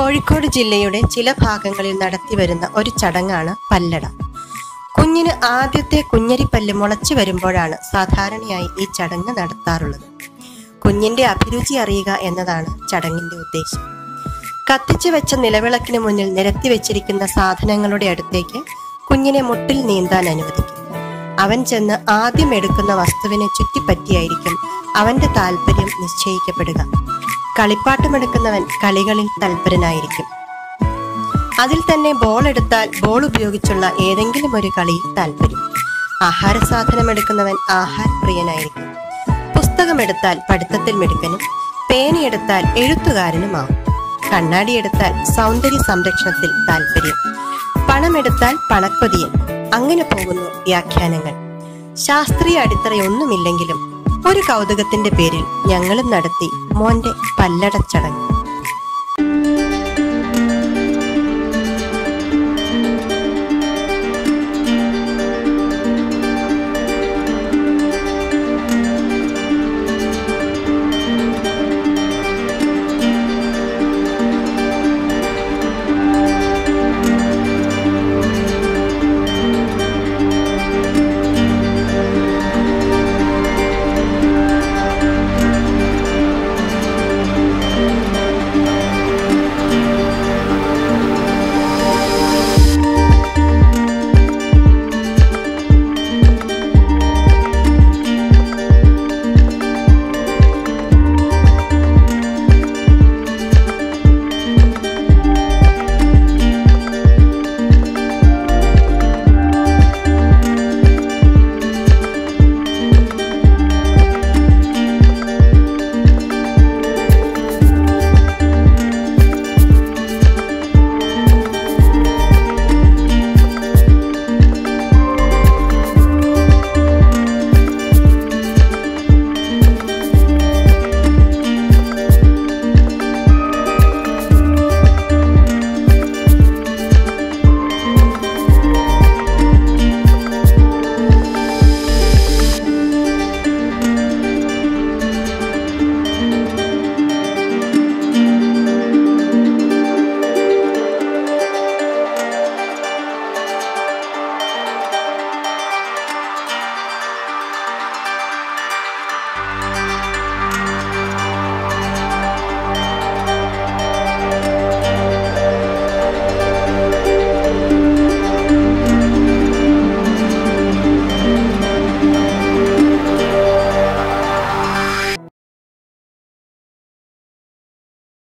കോഴിക്കോട് ജില്ലയുടെ ചില ഭാഗങ്ങളിൽ നടത്തിവരുന്ന ഒരു ചടങ്ങാണ് പല്ലട കുഞ്ഞിന് ആദ്യത്തെ കുഞ്ഞരിപ്പല്ല് മുളച്ചു വരുമ്പോഴാണ് സാധാരണയായി ഈ ചടങ്ങ് നടത്താറുള്ളത് കുഞ്ഞിന്റെ അഭിരുചി അറിയുക എന്നതാണ് ചടങ്ങിന്റെ ഉദ്ദേശം കത്തിച്ചു വെച്ച നിലവിളക്കിന് മുന്നിൽ നിരത്തി വെച്ചിരിക്കുന്ന സാധനങ്ങളുടെ അടുത്തേക്ക് കുഞ്ഞിനെ മുട്ടിൽ നീന്താൻ അനുവദിക്കും അവൻ ചെന്ന് ആദ്യം എടുക്കുന്ന വസ്തുവിനെ ചുറ്റിപ്പറ്റിയായിരിക്കും അവന്റെ താല്പര്യം നിശ്ചയിക്കപ്പെടുക കളിപ്പാട്ടമെടുക്കുന്നവൻ കളികളിൽ തൽപരനായിരിക്കും അതിൽ തന്നെ ബോൾ എടുത്താൽ ബോൾ ഉപയോഗിച്ചുള്ള ഏതെങ്കിലും ഒരു കളിയിൽ താല്പര്യം ആഹാര സാധനം എടുക്കുന്നവൻ ആഹാരപ്രിയനായിരിക്കും പുസ്തകമെടുത്താൽ പഠിത്തത്തിൽ മിടുക്കനും പേനയെടുത്താൽ എഴുത്തുകാരനുമാവും കണ്ണാടിയെടുത്താൽ സൗന്ദര്യ സംരക്ഷണത്തിൽ താല്പര്യം പണമെടുത്താൽ പണക്കൊതിയൻ അങ്ങനെ പോകുന്നു വ്യാഖ്യാനങ്ങൾ ശാസ്ത്രീയ അടിത്തറയൊന്നുമില്ലെങ്കിലും ഒരു കൗതുകത്തിന്റെ പേരിൽ ഞങ്ങളും നടത്തി മോന്റെ പല്ലടച്ചടങ്ങ്